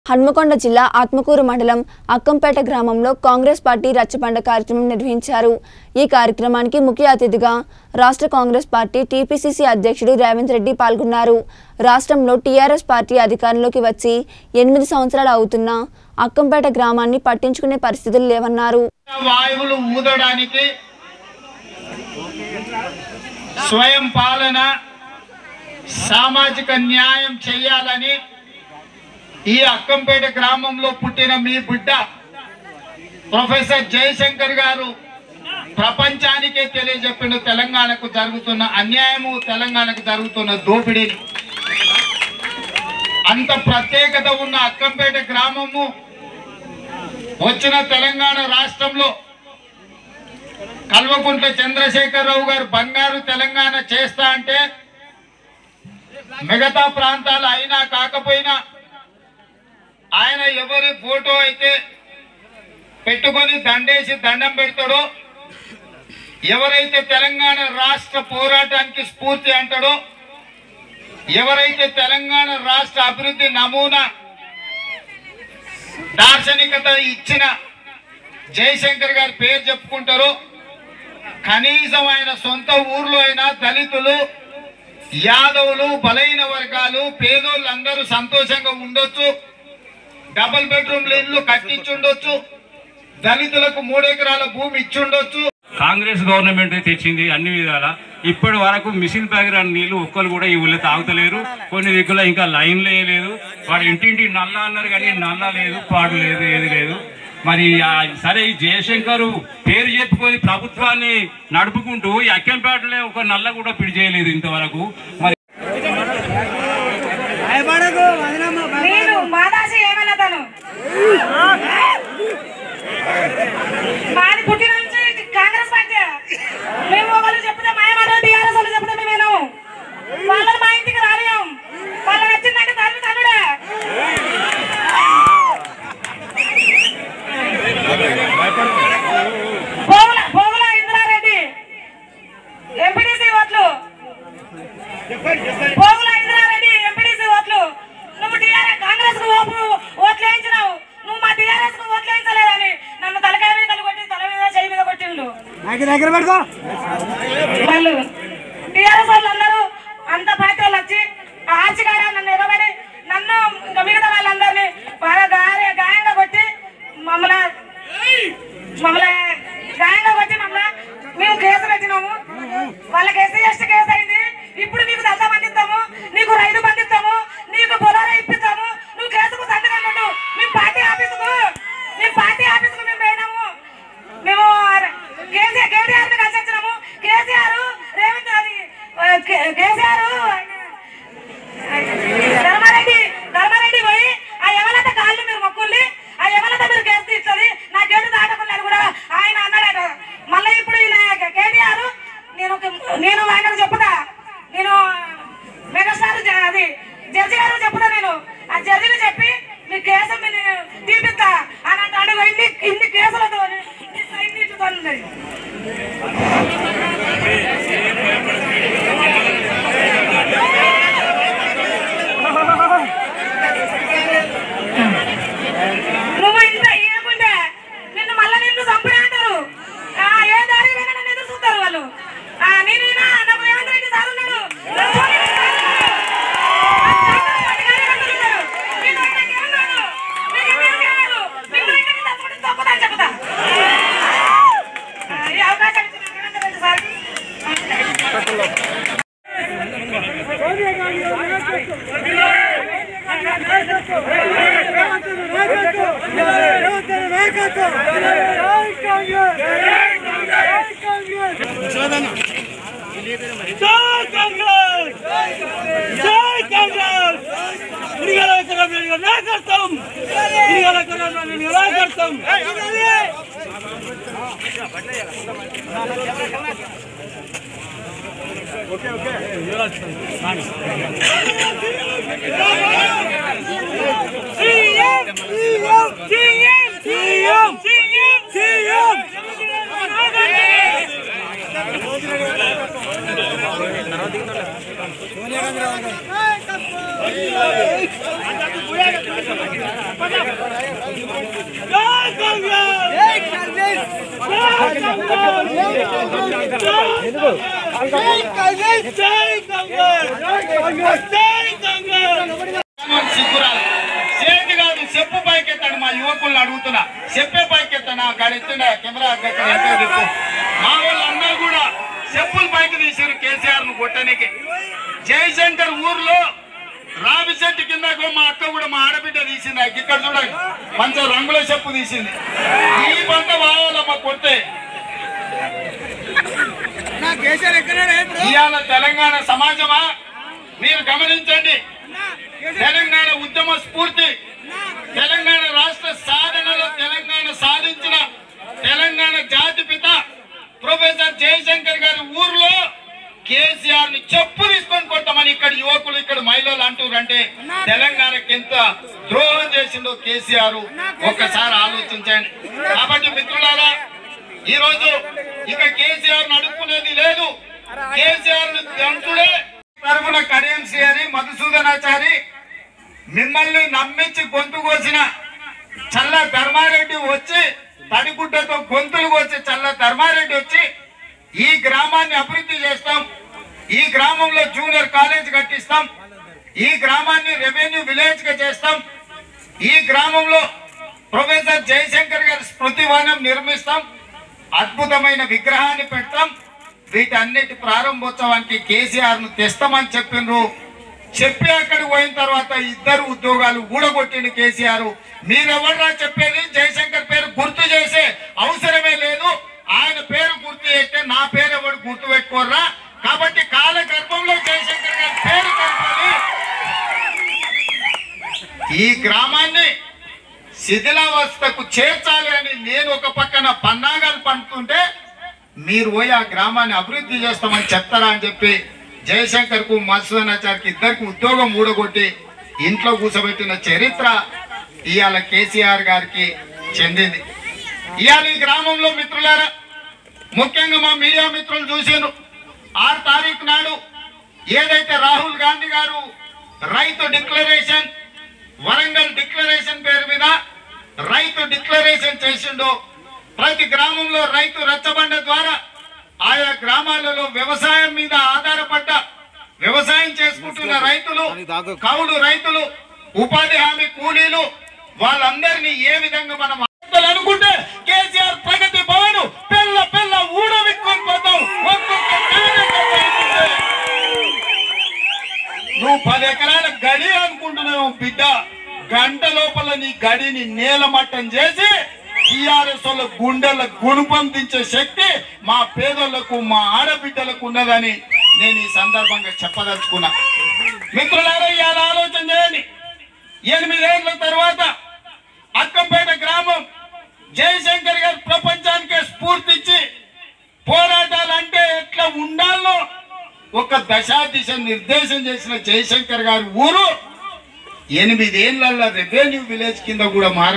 హన్మకొండ జిల్లా ఆత్మకూరు మండలం అక్కంపేట గ్రామంలో కాంగ్రెస్ పార్టీ రచ్చబండ కార్యక్రమం నిర్వహించారు ఈ కార్యక్రమానికి ముఖ్య అతిథిగా రాష్ట్ర కాంగ్రెస్ పార్టీ టీపీసీసీ అధ్యక్షుడు రేవంత్ రెడ్డి పాల్గొన్నారు రాష్ట్రంలో టీఆర్ఎస్ పార్టీ అధికారంలోకి వచ్చి ఎనిమిది సంవత్సరాలు అవుతున్నా అక్కంపేట గ్రామాన్ని పట్టించుకునే పరిస్థితులు లేవన్నారు వాయువులు ఊదడానికి స్వయం పాలన సామాజిక న్యాయం చేయాలని ఈ అక్కంపేట గ్రామంలో పుట్టిన మీ బిడ్డ ప్రొఫెసర్ జయశంకర్ గారు ప్రపంచానికే తెలియజెప్పిన తెలంగాణకు జరుగుతున్న అన్యాయము తెలంగాణకు జరుగుతున్న దోపిడీని అంత ప్రత్యేకత ఉన్న అక్కంపేట గ్రామము వచ్చిన తెలంగాణ రాష్ట్రంలో కల్వకుంట్ల చంద్రశేఖరరావు గారు బంగారు తెలంగాణ చేస్తా అంటే మిగతా ప్రాంతాలు అయినా కాకపోయినా ఆయన ఎవరి ఫోటో అయితే పెట్టుకొని దండేసి దండం పెడతాడో ఎవరైతే తెలంగాణ రాష్ట్ర పోరాటానికి స్ఫూర్తి అంటాడో ఎవరైతే తెలంగాణ రాష్ట్ర అభివృద్ధి నమూనా దార్శనికత ఇచ్చిన జయశంకర్ గారి పేరు చెప్పుకుంటారు కనీసం ఆయన సొంత ఊర్లో అయినా దళితులు యాదవులు బలైన వర్గాలు పేదోళ్ళు అందరూ సంతోషంగా ఉండొచ్చు డబుల్ బెడ్రూమ్ల ఇల్లు కట్టించుండొచ్చు దళితులకు మూడెకరాల భూమి ఇచ్చుండొచ్చు కాంగ్రెస్ గవర్నమెంట్ తెచ్చింది అన్ని విధాల ఇప్పటి వరకు మిషన్ ప్యాకెట్ నీళ్లు ఒక్కరు కూడా ఈ ఊళ్ళో తాగుతలేరు కొన్ని దిక్కులో ఇంకా లైన్లు వేయలేదు వాడు ఇంటింటి నల్ల అన్నారు కానీ నల్ల లేదు పాడు లేదు ఏది లేదు మరి ఆ సరే ఈ జయశంకర్ పేరు చెప్పుకొని ప్రభుత్వాన్ని నడుపుకుంటూ ఈ అక్కంపేటలో ఒక నల్ల కూడా పిడి చేయలేదు ఇంతవరకు మరి నేను మాదాసి ఏమన్నా తను మాది పుట్టిన నుంచి కాంగ్రెస్ పార్టీ మేము వాళ్ళు చెప్తే మాయమాట టీఆర్ఎస్ వాళ్ళు చెప్తే మేము వినము వాళ్ళని మా ఇంటికి రాలేం వాళ్ళు వచ్చిందంటే తల్లి తనుడే పోగుల పోగుల ఇంద్రారెడ్డి ఎంపీటీసీ ఓట్లు పోగుల ఇంద్రారెడ్డి ఎంపీటీసీ ఓట్లు నువ్వు టీఆర్ఎస్ కాంగ్రెస్ కు ఓపు ఓట్లు వేయించినావు నువ్వు మా టీఆర్ఎస్ కు ఓట్లు వేయించలేదని నన్ను తలకాయ మీద కొట్టి తల మీద చేయి మీద కొట్టిండు దగ్గర పెట్టుకో వాళ్ళు టీఆర్ఎస్ వాళ్ళు అందరూ అంత పార్టీ వాళ్ళు వచ్చి ఆర్చిగాడ నన్ను ఎగబడి నన్ను ఇంకా మిగతా వాళ్ళందరినీ బాగా గాయ గాయంగా కొట్టి మమ్మల్ని మమ్మల్ని గాయంగా కొట్టి మమ్మల్ని మేము కేసు పెట్టినాము వాళ్ళకి ఎస్సీ ఎస్టీ కేసు అయింది ఇప్పుడు నీకు దళ బంధిస్తాము నీకు రైతు బంధిస్తాము నీకు పొలాలు ఇప్పిస్తాము నువ్వు కేసుకు సంతకం పెట్టు మేము పార్టీ ఆఫీసుకు మేము పార్టీ ఆఫీసుకు మేము పోయినాము మేము కేసీఆర్ కేటీఆర్ ని కలిసి వచ్చినాము కేసీఆర్ రేవంత్ అది ఆ, కే- కేసీఆర్ ధర్మారెడ్డి ధర్మారెడ్డి పోయి ఆ యమలత కాళ్ళు మీరు మొక్కుల్ని ఆ యమలత మీరు కేసు తీస్తుంది నా గేటు దాటకున్నాను కూడా ఆయన అన్నాడట మళ్ళీ ఇప్పుడు ఈయన కేటీఆర్ నేను ఒక- నేను ఆయనకు చెప్పుదా నేను మెగాస్టార్ జ- అది జడ్జి గారు చెప్పుదా నేను ఆ జడ్జిని చెప్పి మీ కేసు మీరు తీపిస్తా అని అంటాడు ఇన్ని ఇన్ని కేసులతో ఇన్నిటితో ఉన్నది నువ్వు ఇంత ఇవ్వకుంటే నిన్ను మళ్ళా నిన్ను చంపుడే అంటారు ఆ, ఏ దారి పోయినా నన్ను ఎదురు చూస్తారు వాళ్ళు ఆ, నేను ఈయన నాకు రేవంత్ రెడ్డి సార్ ఉన్నాడు నాకు సోనియా గాంధీ సార్ ఉన్నారు. ఆ, కాంగ్రెస్ పార్టీ కార్యకర్తలు ఉన్నారు. నేను ఆయనకి ఏం కాదు. మీకు ఏమీ కాదు. మిమ్మల్ని ఇంటికి తప్పకుండా తొక్కుతా అని చెప్తా. ఆ, ఈ అవకాశం ఇచ్చిన రేవంత్ రెడ్డి సార్ సోనియా గాంధీ సిగ్గురాలు చేతి కాదు చెప్పు పైకెత్తాడు మా యువకులను అడుగుతున్నా చెప్పే పైకెత్తాను అక్కడ ఎత్తున్నా కెమెరా అక్కడ ఎంత దిక్కు మా వాళ్ళు అందరూ కూడా చెప్పులు పైకి తీసారు కేసీఆర్ ను కొట్టడానికి జయశంకర్ ఊర్లో రావి చెట్టు కిందకు మా అక్క కూడా మా ఆడబిడ్డ తీసింది ఇక్కడ చూడండి మంచి రంగుల చెప్పు తీసింది ఈ పంట వావాలమ్మ కొట్టే ఇవాళ తెలంగాణ సమాజమా మీరు గమనించండి తెలంగాణ ఉద్యమ స్ఫూర్తి తెలంగాణ రాష్ట్ర సాధనలో తెలంగాణ సాధించిన తెలంగాణ జాతిపిత ప్రొఫెసర్ జయశంకర్ గారి ఊర్లో కేసీఆర్ ని చెప్పు తీసుకొని కొట్టమని ఇక్కడ యువకులు ఇక్కడ మహిళలు అంటారంటే తెలంగాణకి ఎంత ద్రోహం చేసిండో కేసీఆర్ ఒక్కసారి ఆలోచించండి కాబట్టి మిత్రులారా ఈ రోజు ఇక కేసీఆర్ నడుపుకునేది లేదు కేసీఆర్ దంతుడే తరఫున కడియంసి అని మధుసూదనాచారి మిమ్మల్ని నమ్మించి గొంతు కోసిన చల్ల ధర్మారెడ్డి వచ్చి తడిగుడ్డతో గొంతులు కోసి చల్ల ధర్మారెడ్డి వచ్చి ఈ గ్రామాన్ని అభివృద్ధి చేస్తాం ఈ గ్రామంలో జూనియర్ కాలేజ్ కట్టిస్తాం ఈ గ్రామాన్ని రెవెన్యూ విలేజ్ గా చేస్తాం ఈ గ్రామంలో ప్రొఫెసర్ జయశంకర్ గారి స్మృతి వనం నిర్మిస్తాం అద్భుతమైన విగ్రహాన్ని పెడతాం వీటన్నిటి ప్రారంభోత్సవానికి కేసీఆర్ ను తెస్తామని చెప్పిండ్రు చెప్పి అక్కడికి పోయిన తర్వాత ఇద్దరు ఉద్యోగాలు ఊడగొట్టిండు కేసీఆర్ మీరెవర్రా చెప్పేది జయశంకర్ పేరు గుర్తు చేసే అవసరమే లేదు ఆయన పేరు గుర్తు చేస్తే నా పేరు ఎవరు గుర్తు పెట్టుకోర్రా కాబట్టి కాల గర్భంలో జయశంకర్ గారి పేరు కలపాలి ఈ గ్రామాన్ని శిథిలావస్థకు చేర్చాలి అని నేను ఒక పక్కన పన్నాగాలు పండుతుంటే మీరు పోయి ఆ గ్రామాన్ని అభివృద్ధి చేస్తామని చెప్తారా అని చెప్పి జయశంకర్ కు మత్స్యనాచారికి ఇద్దరికి ఉద్యోగం ఊడగొట్టి ఇంట్లో కూర్చోబెట్టిన చరిత్ర ఇవాళ కేసీఆర్ గారికి చెందింది ఇవాళ ఈ గ్రామంలో మిత్రులారా ముఖ్యంగా మా మీడియా మిత్రులు చూసాను ఆరు తారీఖు నాడు ఏదైతే రాహుల్ గాంధీ గారు రైతు డిక్లరేషన్ వరంగల్ డిక్లరేషన్ పేరు మీద రైతు డిక్లరేషన్ చేసిండో ప్రతి గ్రామంలో రైతు రచ్చబండ ద్వారా ఆయా గ్రామాలలో వ్యవసాయం మీద ఆధారపడ్డ వ్యవసాయం చేసుకుంటున్న రైతులు కౌలు రైతులు ఉపాధి హామీ కూలీలు వాళ్ళందరినీ ఏ విధంగా మనం ఆపుతాలు అనుకుంటే కేసీఆర్ ప్రగతి భవన్ పిల్ల పిల్ల ఊడవిక్కొని పోతాం ఒక్కొక్క కార్యకర్త అనుకుంటే నువ్వు పది ఎకరాల గడి అనుకుంటున్నావు బిడ్డ గంట లోపల నీ గడిని నేలమట్టం చేసి టీఆర్ఎస్ వాళ్ళ గుండెల గుణపం దించే శక్తి మా పేదోళ్లకు మా ఆడబిడ్డలకు ఉన్నదని నేను ఈ సందర్భంగా చెప్పదలుచుకున్నా మిత్రులారా ఇవాళ ఆలోచన చేయండి ఎనిమిదేళ్ల తర్వాత అక్కంపేట గ్రామం జయశంకర్ గారు ప్రపంచానికే స్ఫూర్తి ఇచ్చి పోరాటాలు అంటే ఎట్లా ఉండాలో ఒక దశా దిశ నిర్దేశం చేసిన జయశంకర్ గారి ఊరు ఎనిమిదేళ్ల రెవెన్యూ విలేజ్ కింద కూడా మారి